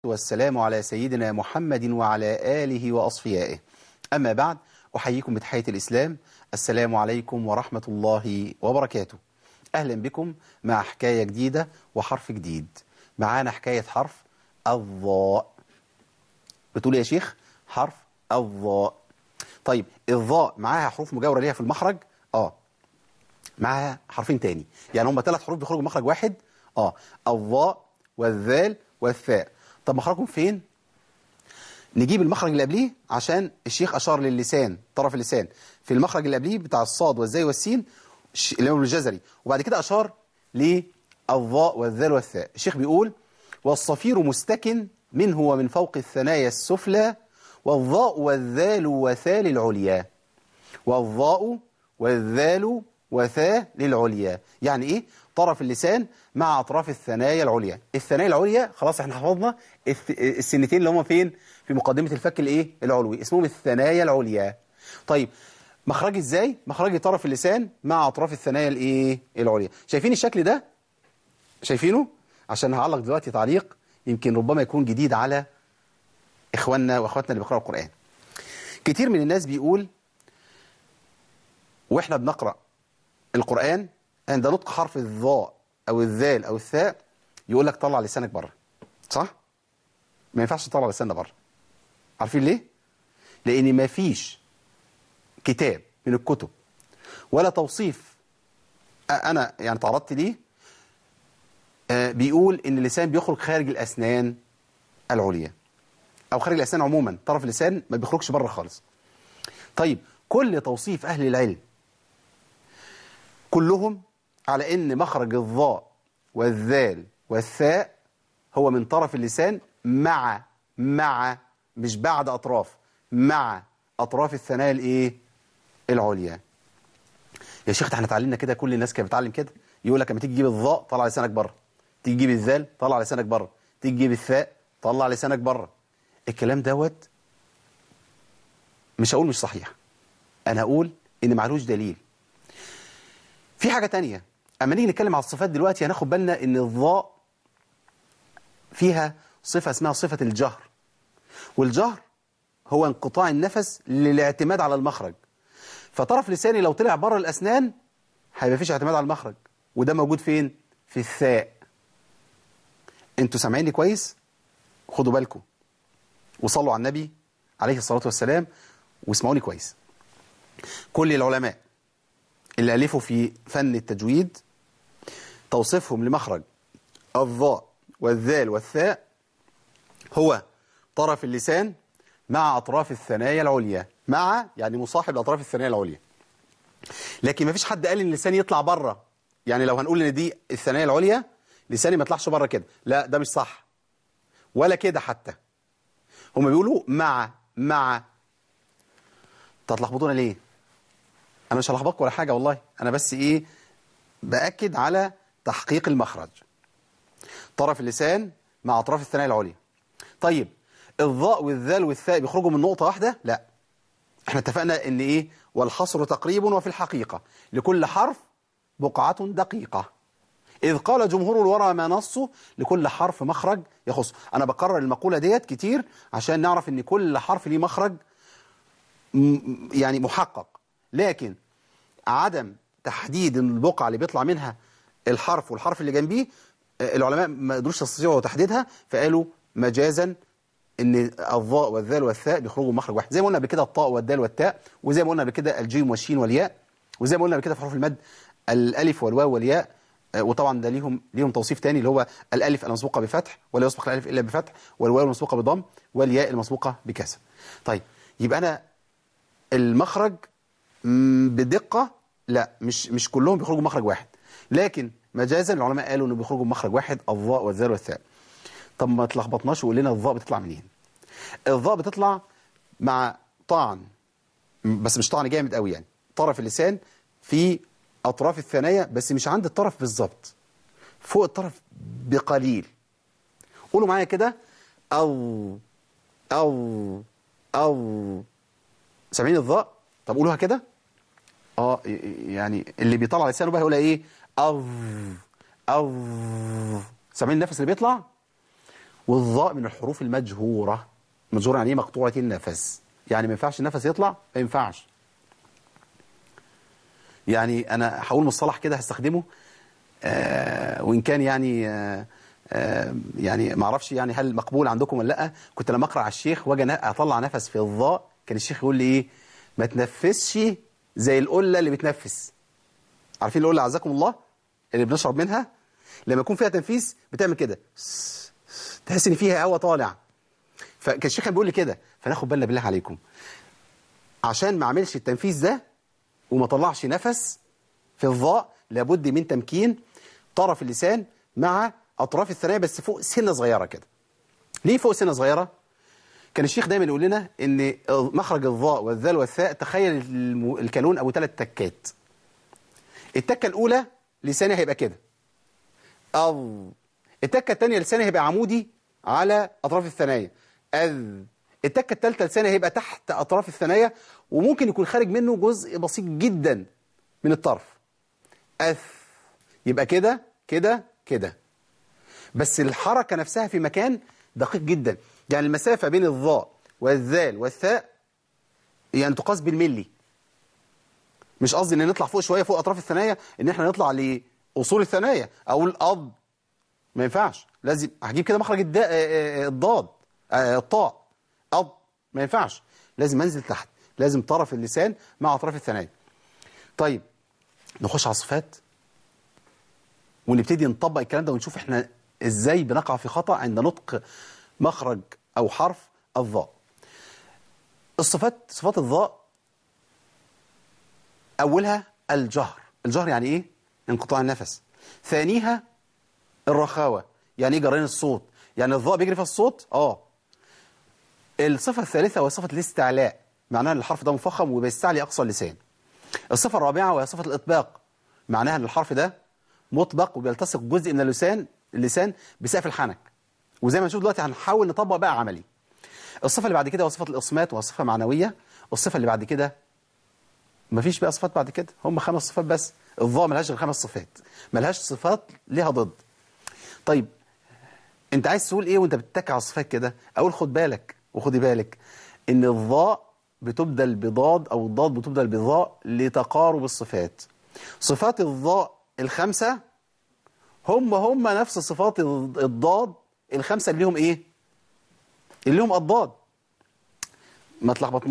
والسلام على سيدنا محمد وعلى آله وأصفيائه أما بعد أحييكم بتحية الإسلام السلام عليكم ورحمة الله وبركاته أهلا بكم مع حكاية جديدة وحرف جديد معانا حكاية حرف الضاء بتقول يا شيخ حرف الضاء طيب الضاء معاها حروف مجاورة ليها في المخرج آه معاها حرفين تاني يعني هم ثلاث حروف بيخرجوا مخرج واحد آه الضاء والذال والثاء طب مخرجهم فين نجيب المخرج اللي قبليه عشان الشيخ أشار للسان طرف اللسان في المخرج اللي قبليه بتاع الصاد والزاي والسين اللي هو الجزري وبعد كده أشار للضاء والذال والثاء الشيخ بيقول والصفير مستكن منه ومن فوق الثنايا السفلى والضاء والذال وثال العليا والضاء والذال وثاء للعليا يعني ايه طرف اللسان مع اطراف الثنايا العليا الثنايا العليا خلاص احنا حفظنا السنتين اللي هم فين في مقدمة الفك الايه العلوي اسمهم الثنايا العليا طيب مخرجي ازاي مخرجي طرف اللسان مع اطراف الثنايا الايه العليا شايفين الشكل ده شايفينه عشان هعلق دلوقتي تعليق يمكن ربما يكون جديد على اخواننا واخواتنا اللي بيقراوا القرآن كتير من الناس بيقول واحنا بنقرأ القرآن عند نطق حرف الضاء أو الذال أو الثاء يقول لك طلع لسانك بره صح؟ ما ينفعش تطلع لساننا بره عارفين ليه؟ لأن ما فيش كتاب من الكتب ولا توصيف أنا يعني تعرضت ليه بيقول إن اللسان بيخرج خارج الأسنان العليا أو خارج الأسنان عموما طرف اللسان ما بيخرجش بره خالص طيب كل توصيف أهل العلم كلهم على ان مخرج الضاء والذال والثاء هو من طرف اللسان مع مع مش بعد اطراف مع اطراف الثنايا الايه العليا يا شيخ احنا اتعلمنا كده كل الناس كانت بتتعلم كده يقول لك لما تيجي تجيب الضاء طلع لسانك بره تيجي تجيب الذال طلع لسانك بره تيجي تجيب الثاء طلع لسانك بره الكلام دوت مش هقول مش صحيح انا هقول ان معلوش دليل في حاجة تانية أما نيجي نتكلم على الصفات دلوقتي هناخد بالنا إن الضاء فيها صفة اسمها صفة الجهر والجهر هو انقطاع النفس للاعتماد على المخرج فطرف لساني لو طلع بره الأسنان هيبقى فيش اعتماد على المخرج وده موجود فين؟ في الثاء انتوا سامعيني كويس؟ خدوا بالكم وصلوا على النبي عليه الصلاة والسلام واسمعوني كويس كل العلماء اللي ألفوا في فن التجويد توصيفهم لمخرج الضاء والذال والثاء هو طرف اللسان مع أطراف الثنايا العليا مع يعني مصاحب لأطراف الثنايا العليا لكن ما فيش حد قال إن اللسان يطلع بره يعني لو هنقول إن دي الثنايا العليا لساني ما يطلعش بره كده لا ده مش صح ولا كده حتى هم بيقولوا مع مع تتلخبطونا ليه انا مش هلخبطكم ولا حاجه والله انا بس ايه باكد على تحقيق المخرج طرف اللسان مع اطراف الثنايا العليا طيب الضاء والذال والثاء بيخرجوا من نقطه واحده لا احنا اتفقنا ان ايه والحصر تقريب وفي الحقيقه لكل حرف بقعه دقيقه إذ قال جمهور الورى ما نصه لكل حرف مخرج يخصه أنا بكرر المقولة ديت كتير عشان نعرف أن كل حرف ليه مخرج يعني محقق لكن عدم تحديد البقعة اللي بيطلع منها الحرف والحرف اللي جنبيه العلماء ما قدروش يستطيعوا تحديدها فقالوا مجازا ان الضاء والذال والثاء بيخرجوا مخرج واحد زي ما قلنا قبل كده الطاء والدال والتاء وزي ما قلنا قبل كده الجيم والشين والياء وزي ما قلنا قبل كده في حروف المد الالف والواو والياء وطبعا ده ليهم ليهم توصيف تاني اللي هو الالف المسبوقه بفتح ولا يسبق الالف الا بفتح والواو المسبوقه بضم والياء المسبوقه بكسر طيب يبقى انا المخرج بدقة لا مش مش كلهم بيخرجوا مخرج واحد لكن مجازا العلماء قالوا انه بيخرجوا مخرج واحد الضاء والذال والثاء طب ما تلخبطناش وقول لنا الضاء بتطلع منين الضاء بتطلع مع طعن بس مش طعن جامد قوي يعني طرف اللسان في اطراف الثنايا بس مش عند الطرف بالظبط فوق الطرف بقليل قولوا معايا كده او او او سامعين الضاء طب قولوها كده اه يعني اللي بيطلع لسانه بقى يقول ايه او او سامعين النفس اللي بيطلع والظاء من الحروف المجهورة مجهورة يعني ايه مقطوعة النفس يعني ما ينفعش النفس يطلع ما ينفعش يعني انا هقول مصطلح كده هستخدمه آه وان كان يعني آه آه يعني ما اعرفش يعني هل مقبول عندكم ولا لا كنت لما اقرا على الشيخ واجي اطلع نفس في الظاء كان الشيخ يقول لي ايه ما تنفسش زي القله اللي بتنفس عارفين القله عزكم الله اللي بنشرب منها لما يكون فيها تنفيس بتعمل كده تحس ان فيها هواء طالع فكان الشيخ كان بيقول لي كده فناخد بالنا بالله عليكم عشان ما اعملش التنفيذ ده وما طلعش نفس في الظاء لابد من تمكين طرف اللسان مع اطراف الثنايا بس فوق سنه صغيره كده ليه فوق سنه صغيره كان الشيخ دايما يقول لنا ان مخرج الظاء والذال والثاء تخيل الكالون ابو ثلاث تكات التكه الاولى لساني هيبقى كده أظ التكه الثانيه لساني هيبقى عمودي على اطراف الثنايا اذ التكه الثالثه لساني هيبقى تحت اطراف الثنايا وممكن يكون خارج منه جزء بسيط جدا من الطرف اث يبقى كده كده كده بس الحركه نفسها في مكان دقيق جدا يعني المسافه بين الظاء والذال والثاء يعني تقاس بالملي مش قصدي ان نطلع فوق شويه فوق اطراف الثنايا ان احنا نطلع لاصول الثنايا او الأض ما ينفعش لازم هجيب كده مخرج الداء الضاد الطاء أض ما ينفعش لازم انزل تحت لازم طرف اللسان مع اطراف الثنايا طيب نخش على الصفات ونبتدي نطبق الكلام ده ونشوف احنا ازاي بنقع في خطأ عند نطق مخرج او حرف الظاء الصفات صفات الظاء اولها الجهر الجهر يعني ايه انقطاع النفس ثانيها الرخاوة يعني ايه جرين الصوت يعني الظاء بيجري في الصوت اه الصفة الثالثة وهي صفة الاستعلاء معناها ان الحرف ده مفخم وبيستعلي اقصى اللسان الصفة الرابعة وهي صفة الاطباق معناها ان الحرف ده مطبق وبيلتصق جزء من اللسان اللسان بسقف الحنك وزي ما نشوف دلوقتي هنحاول نطبق بقى عملي الصفة اللي بعد كده هو صفة الإصمات وهي صفة معنوية والصفة اللي بعد كده مفيش بقى صفات بعد كده هم خمس صفات بس الظاء ملهاش غير خمس صفات ملهاش صفات ليها ضد طيب انت عايز تقول ايه وانت بتتك على الصفات كده اقول خد بالك وخدي بالك ان الظاء بتبدل بضاد او الضاد بتبدل بظاء لتقارب الصفات صفات الظاء الخمسة هم هم نفس صفات الضاد الخمسة اللي لهم ايه اللي لهم الضاد ما تلخبط